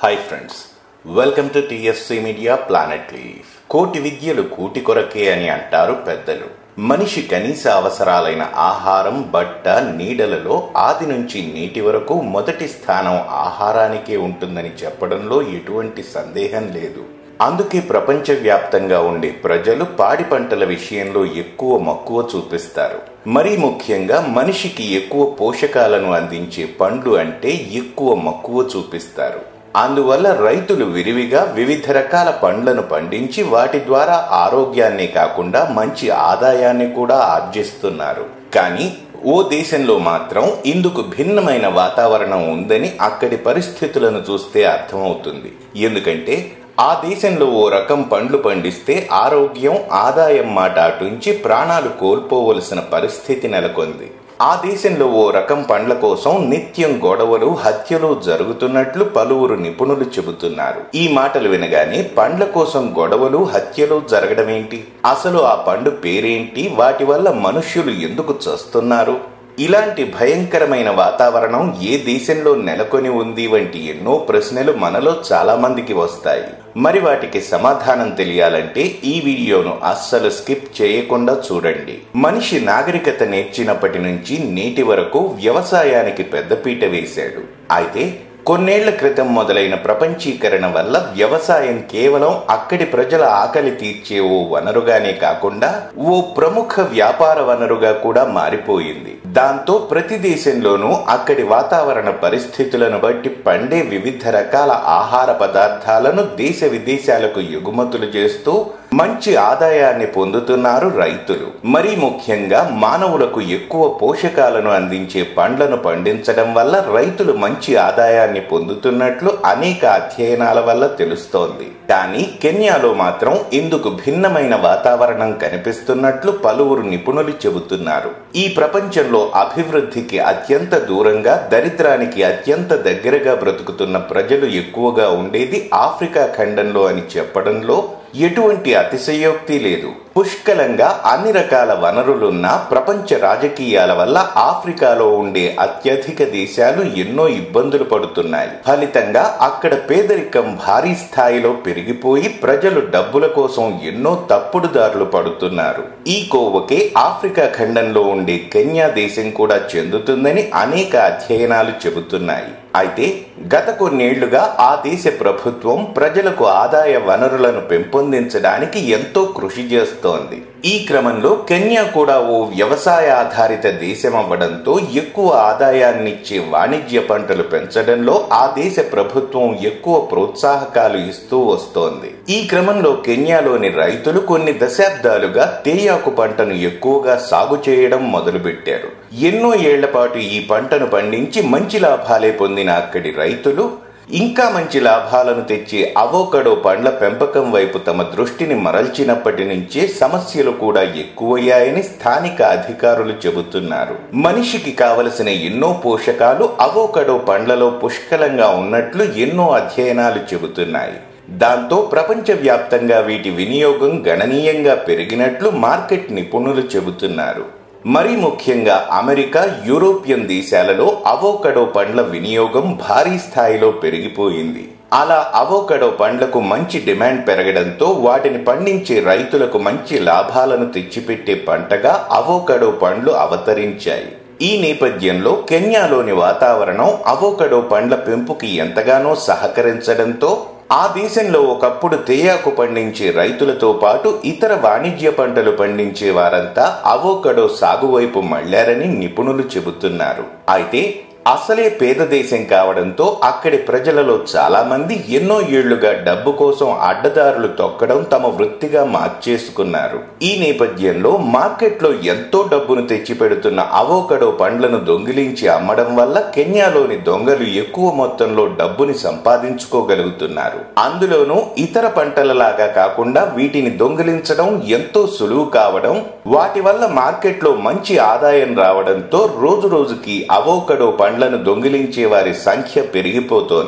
hi friends welcome to TSC media planet లీఫ్ కోటి విద్యలు కూటి కొరకే అని అంటారు పెద్దలు మనిషి కనీస అవసరాలైన ఆహారం బట్ట నీడలలో ఆది నుంచి నీటి వరకు మొదటి స్థానం ఆహారానికే ఉంటుందని చెప్పడంలో ఎటువంటి సందేహం లేదు అందుకే ప్రపంచవ్యాప్తంగా ఉండే ప్రజలు పాడి పంటల విషయంలో ఎక్కువ మక్కువ చూపిస్తారు మరీ ముఖ్యంగా మనిషికి ఎక్కువ పోషకాలను అందించే పండ్లు అంటే ఎక్కువ మక్కువ చూపిస్తారు అందువల్ల రైతులు విరివిగా వివిధ రకాల పండ్లను పండించి వాటి ద్వారా ఆరోగ్యాన్నే కాకుండా మంచి ఆదాయాన్ని కూడా ఆర్జిస్తున్నారు కానీ ఓ దేశంలో మాత్రం ఇందుకు భిన్నమైన వాతావరణం ఉందని అక్కడి పరిస్థితులను చూస్తే అర్థమవుతుంది ఎందుకంటే ఆ దేశంలో ఓ రకం పండ్లు పండిస్తే ఆరోగ్యం ఆదాయం మాట అటుంచి ప్రాణాలు కోల్పోవలసిన పరిస్థితి నెలకొంది ఆ దేశంలో ఓ రకం పండ్ల కోసం నిత్యం గొడవలు హత్యలు జరుగుతున్నట్లు పలువురు నిపుణులు చెబుతున్నారు ఈ మాటలు వినగానే పండ్ల కోసం గొడవలు హత్యలు జరగడమేంటి అసలు ఆ పండు పేరేంటి వాటి వల్ల మనుష్యులు ఎందుకు చస్తున్నారు ఇలాంటి భయంకరమైన వాతావరణం ఏ దేశంలో నెలకొని ఉంది వంటి ఎన్నో ప్రశ్నలు మనలో చాలా మందికి వస్తాయి మరి వాటికి సమాధానం తెలియాలంటే ఈ వీడియోను అస్సలు స్కిప్ చేయకుండా చూడండి మనిషి నాగరికత నేర్చినప్పటి నుంచి నేటి వరకు వ్యవసాయానికి పెద్దపీట వేశాడు అయితే కొన్నేళ్ల క్రితం మొదలైన ప్రపంచీకరణ వల్ల వ్యవసాయం కేవలం అక్కడి ప్రజల ఆకలి తీర్చే ఓ వనరుగానే కాకుండా ఓ ప్రముఖ వ్యాపార వనరుగా కూడా మారిపోయింది దాంతో ప్రతి దేశంలోనూ అక్కడి వాతావరణ పరిస్థితులను బట్టి పండే వివిధ రకాల ఆహార పదార్థాలను దేశ విదేశాలకు ఎగుమతులు చేస్తూ మంచి ఆదాయాన్ని పొందుతున్నారు రైతులు మరీ ముఖ్యంగా మానవులకు ఎక్కువ పోషకాలను అందించే పండ్లను పండించడం వల్ల రైతులు మంచి ఆదాయాన్ని పొందుతున్నట్లు అనేక అధ్యయనాల వల్ల తెలుస్తోంది కానీ కెన్యాలో మాత్రం ఇందుకు భిన్నమైన వాతావరణం కనిపిస్తున్నట్లు పలువురు నిపుణులు చెబుతున్నారు ఈ ప్రపంచంలో అభివృద్ధికి అత్యంత దూరంగా దరిద్రానికి అత్యంత దగ్గరగా బ్రతుకుతున్న ప్రజలు ఎక్కువగా ఉండేది ఆఫ్రికా ఖండంలో అని చెప్పడంలో ఎటువంటి అతిశయోక్తి లేదు పుష్కలంగా అన్ని రకాల వనరులున్న ప్రపంచ రాజకీయాల వల్ల ఆఫ్రికాలో ఉండే అత్యధిక దేశాలు ఎన్నో ఇబ్బందులు పడుతున్నాయి ఫలితంగా అక్కడ పేదరికం భారీ స్థాయిలో పెరిగిపోయి ప్రజలు డబ్బుల కోసం ఎన్నో తప్పుడు దారులు పడుతున్నారు ఈ కోవకే ఆఫ్రికా ఖండంలో ఉండే కెన్యా దేశం కూడా చెందుతుందని అనేక అధ్యయనాలు చెబుతున్నాయి అయితే గత కొన్నేళ్లుగా ఆ దేశ ప్రభుత్వం ప్రజలకు ఆదాయ వనరులను పెంపొందించడానికి ఎంతో కృషి చేస్తోంది ఈ క్రమంలో కెన్యా కూడా ఓ వ్యవసాయ ఆధారిత దేశం అవ్వడంతో ఎక్కువ ఆదాయాన్నిచ్చే వాణిజ్య పంటలు పెంచడంలో ఆ దేశ ప్రభుత్వం ఎక్కువ ప్రోత్సాహకాలు ఇస్తూ వస్తోంది ఈ క్రమంలో కెన్యాలోని రైతులు కొన్ని దశాబ్దాలుగా తేయాకు పంటను ఎక్కువగా సాగు చేయడం మొదలుపెట్టారు ఎన్నో ఏళ్ల పాటు ఈ పంటను పండించి మంచి లాభాలే పొందిన అక్కడి రైతులు ఇంకా మంచి లాభాలను తెచ్చే అవోకడో పండ్ల పెంపకం వైపు తమ దృష్టిని మరల్చినప్పటి నుంచే సమస్యలు కూడా ఎక్కువయ్యాయని స్థానిక అధికారులు చెబుతున్నారు మనిషికి కావలసిన ఎన్నో పోషకాలు అవోకడో పండ్లలో పుష్కలంగా ఉన్నట్లు ఎన్నో అధ్యయనాలు చెబుతున్నాయి దాంతో ప్రపంచవ్యాప్తంగా వీటి వినియోగం గణనీయంగా పెరిగినట్లు మార్కెట్ నిపుణులు చెబుతున్నారు మరీ ముఖ్యంగా అమెరికా యూరోపియన్ దేశాలలో అవోకడో పండ్ల వినియోగం భారీ స్థాయిలో పెరిగిపోయింది అలా అవోకడో పండ్లకు మంచి డిమాండ్ పెరగడంతో వాటిని పండించే రైతులకు మంచి లాభాలను తెచ్చిపెట్టే పంటగా అవోకడో పండ్లు అవతరించాయి ఈ నేపథ్యంలో కెన్యాలోని వాతావరణం అవోకడో పండ్ల పెంపుకి ఎంతగానో సహకరించడంతో ఆ దేశంలో ఒకప్పుడు తేయాకు పండించే రైతులతో పాటు ఇతర వాణిజ్య పంటలు పండించే వారంతా అవోకడో సాగు వైపు మళ్లారని నిపుణులు చెబుతున్నారు అయితే అసలే పేద దేశం కావడంతో అక్కడి ప్రజలలో చాలా మంది ఎన్నో ఏళ్లుగా డబ్బు కోసం అడ్డదారులు తొక్కడం తమ వృత్తిగా మార్చేసుకున్నారు ఈ నేపథ్యంలో మార్కెట్లో ఎంతో డబ్బును తెచ్చిపెడుతున్న అవోకడో పండ్లను దొంగిలించి అమ్మడం వల్ల కెన్యాలోని దొంగలు ఎక్కువ మొత్తంలో డబ్బుని సంపాదించుకోగలుగుతున్నారు అందులోనూ ఇతర పంటలలాగా కాకుండా వీటిని దొంగిలించడం ఎంతో సులువు కావడం వాటి వల్ల మార్కెట్లో మంచి ఆదాయం రావడంతో రోజు రోజుకి అవోకడో పండ్లను దొంగిలించే వారి సంఖ్య పెరిగిపోతోంది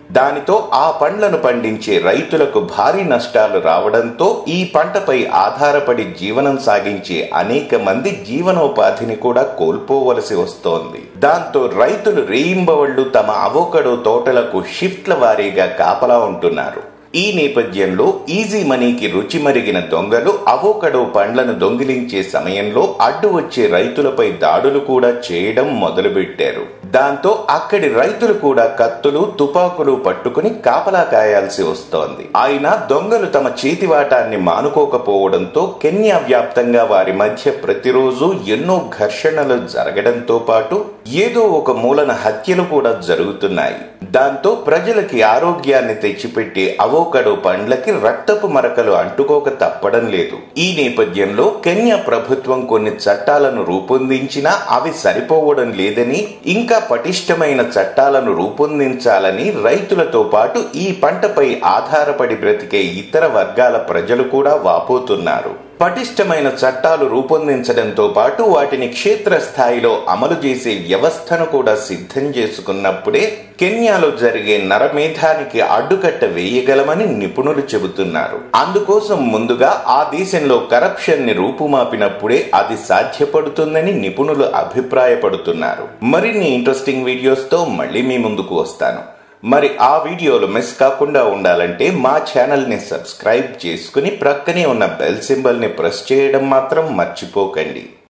దానితో ఆ పండ్లను పండించే రైతులకు భారీ నష్టాలు రావడంతో ఈ పంటపై ఆధారపడి జీవనం సాగించే అనేక మంది జీవనోపాధిని కూడా కోల్పోవలసి వస్తోంది దాంతో రైతులు రేయింబవళ్లు తమ అవోకడో తోటలకు షిఫ్ట్ల వారీగా కాపలా ఉంటున్నారు ఈ నేపథ్యంలో ఈజీ మనీకి రుచి మరిగిన దొంగలు అవోకడో పండ్లను దొంగిలించే సమయంలో అడ్డు వచ్చే రైతులపై దాడులు కూడా చేయడం మొదలుపెట్టారు దాంతో అక్కడి రైతులు కూడా కత్తులు తుపాకులు పట్టుకుని కాపలా కాయాల్సి వస్తోంది అయినా దొంగలు తమ చేతివాటాన్ని మానుకోకపోవడంతో కెన్యా వ్యాప్తంగా వారి మధ్య ప్రతిరోజు ఎన్నో ఘర్షణలు జరగడంతో పాటు ఏదో ఒక మూలన హత్యలు కూడా జరుగుతున్నాయి దాంతో ప్రజలకి ఆరోగ్యాన్ని తెచ్చిపెట్టే అవోకడో పండ్లకి రక్తపు మరకలు అంటుకోక తప్పడం లేదు ఈ నేపథ్యంలో కెన్యా ప్రభుత్వం కొన్ని చట్టాలను రూపొందించినా అవి సరిపోవడం లేదని ఇంకా పటిష్టమైన చట్టాలను రూపొందించాలని రైతులతో పాటు ఈ పంటపై ఆధారపడి బ్రతికే ఇతర వర్గాల ప్రజలు కూడా వాపోతున్నారు పటిష్టమైన చట్టాలు రూపొందించడంతో పాటు వాటిని క్షేత్రస్థాయిలో అమలు చేసే వ్యవస్థను కూడా సిద్ధం చేసుకున్నప్పుడే కెన్యాలో జరిగే నరమేధానికి అడ్డుకట్ట వేయగలమని నిపుణులు చెబుతున్నారు అందుకోసం ముందుగా ఆ దేశంలో కరప్షన్ ని రూపుమాపినప్పుడే అది సాధ్యపడుతుందని నిపుణులు అభిప్రాయపడుతున్నారు మరిన్ని ఇంట్రెస్టింగ్ వీడియోస్ తో మళ్ళీ మీ ముందుకు వస్తాను మరి ఆ వీడియోలు మిస్ కాకుండా ఉండాలంటే మా ఛానల్ని సబ్స్క్రైబ్ చేసుకుని ప్రక్కనే ఉన్న బెల్ సింబల్ని ప్రెస్ చేయడం మాత్రం మర్చిపోకండి